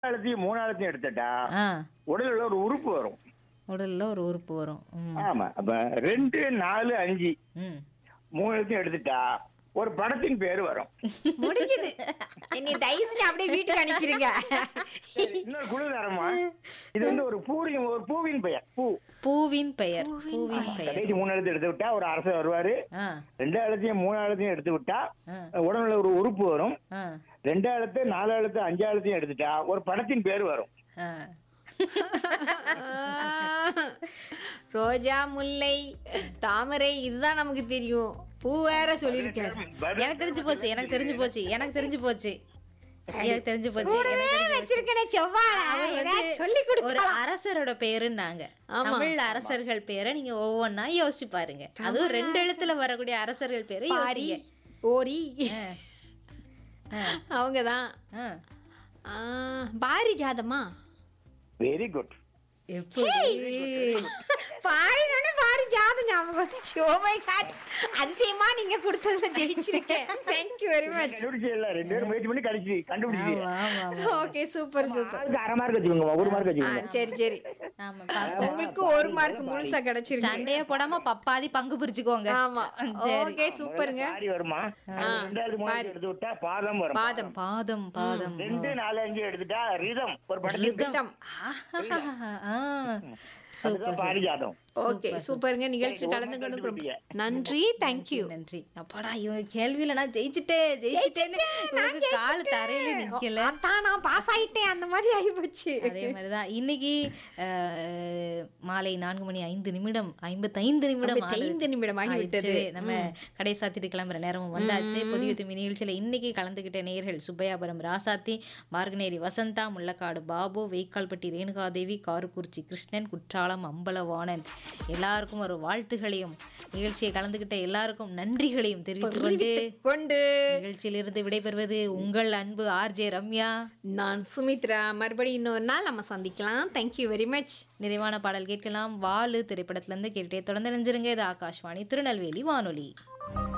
அழுத்தையும் மூணாழத்தையும் எடுத்துட்டா ஆ உடல்ல ஒரு உறுப்பு வரும் உடல்ல ஒரு உறுப்பு வரும் ம் ஆமா அப்ப ரெண்டு நாலு அஞ்சு ம் மூணு எழுத்தையும் எடுத்துட்டா ஒரு படத்தின் பேர் வரும் முடிஞ்சது நீ தயவுசெய்து அப்படியே வீட்டுக்கு அனுப்பிடுங்க சரி, இன்னொரு குழு தரமா இது வந்து ஒரு பூரின் ஒரு பூவின் பெயர் பூ பூவின் பெயர் பூவின் பெயர் கடைசி மூணு எழுத்து எடுத்து விட்டா ஒரு அரசர் வருவாரு ஆ ரெண்டு எழுத்தையும் மூணு எழுத்தையும் எடுத்து விட்டா ஆ உடம்புல ஒரு உறுப்பு வரும் ஆ ரெண்டு எழுத்து நாலு எழுத்து அஞ்சு எழுத்தையும் எடுத்துட்டா ஒரு படத்தின் பேர் வரும் ஆ ரோஜா முல்லை தாமரை இதுதான் நமக்கு தெரியும் பூ வேற சொல்லியிருக்காரு எனக்கு தெரிஞ்சு போச்சு எனக்கு தெரிஞ்சு போச்சு எனக்கு தெரிஞ்சு போச்சு எனக்கு தெரிஞ்சு போச்சு கூடவே எனக்கு தெரிஞ்சு போச்சு. வச்சிருக்கேனே செவ்வாழை அவர் வந்து ஏதாவது சொல்லி ஒரு கொடுக்கலாம் அரசரோட பேருன்னாங்க ஆமா. தமிழ் அரசர்கள் பேரை நீங்க ஒவ்வொன்னா யோசிச்சு பாருங்க அதுவும் ரெண்டு எழுத்துல வரக்கூடிய அரசர்கள் பேரை பாரி யோசிங்க ஓரி ஆ. அவங்கதான் ஆ. ஆ, பாரி ஜாதமா வெரி குட் எப்படி பாரினோட பாரி ஜாதம் ஞாபகம் வந்துச்சு ஓ மை காட் அதிசயமா நீங்க கொடுத்ததுல ஜெயிச்சிருக்கேன் தேங்க்யூ வெரி மச் கண்டுபிடிச்சு இல்ல ரெண்டு பேரும் முயற்சி பண்ணி கழிச்சு கண்டுபிடிச்சு ஆமா ஆமா ஆமா ஓகே சூப்பர் சூப்பர் ஆளுக்கு அரை மார்க் வச்சுக்கோங்க ஒரு மார்க் ஆ வச்சுக்கோங்க சரி சரி ஆமா பாப்போம். உங்களுக்கு ஒரு மார்க் முழுசா கிடைச்சிருக்கு சண்டைய போடாம பப்பாதி பங்கு பிரிச்சுக்கோங்க ஆமா சரி ஓகே சூப்பருங்க பாரி வருமா ரெண்டாவது மூணாவது எடுத்து விட்டா பாதம் வரும் பாதம் பாதம் பாதம் ரெண்டு நாலு அஞ்சு எடுத்துட்டா ரிதம் ஒரு படத்துக்கு ரிதம் ஆஹா, ஆ. அதுதான் பாரிஜாதம் ஓகே சூப்பருங்க நிகழ்ச்சி ஒரு கலந்து மார்க் கொண்டு கண்டுபிடிங்க. நன்றி தேங்க்யூ நன்றி அப்பாடா இவன் கேள்வியில நான் ஜெயிச்சுட்டேன் ஜெயிச்சுட்டேன்னு இவனுக்கு கால் தரையில நிக்கல அதான் நான் பாஸ் ஆயிட்டேன் அந்த மாதிரி ஆகி போச்சு அதே மாதிரிதான் இன்னைக்கு அஹ், மாலை நான்கு மணி ஐந்து நிமிடம் ஐம்பத்தைந்து நிமிடம் ஐம்பத்தைந்து நிமிடம் ஆகிவிட்டது. ஆயிடுச்சு. நம்ம கடை சாத்திட்டு கிளம்புற நேரமும் வந்தாச்சு புதிய துமி நிகழ்ச்சியில இன்னைக்கு கலந்துகிட்ட நேயர்கள் சுப்பையாபுரம் ராசாத்தி மார்கனேரி வசந்தா முள்ளக்காடு பாபு வெய்க்கால்பட்டி ரேணுகாதேவி காரக்குறிச்சி கிருஷ்ணன் குற்றாலம் அம்பலவாணன் எல்லாருக்கும் ஒரு வாழ்த்துகளையும் நிகழ்ச்சியை கலந்துகிட்ட எல்லாருக்கும் நன்றிகளையும் தெரிவித்துக் கொண்டு கொண்டு நிகழ்ச்சியிலிருந்து விடைபெறுவது உங்கள் அன்பு ஆர்ஜே ரம்யா நான் சுமித்ரா மறுபடியும் இன்னொரு நாள் நம்ம சந்திக்கலாம் தேங்க்யூ வெரி மச் நிறைவான பாடல் கேட்கலாம் வாலு திரைப்படத்திலிருந்து கேட்டே தொடர்ந்து நினைஞ்சிருங்க இது ஆகாஷ்வாணி திருநெல்வேலி வானொலி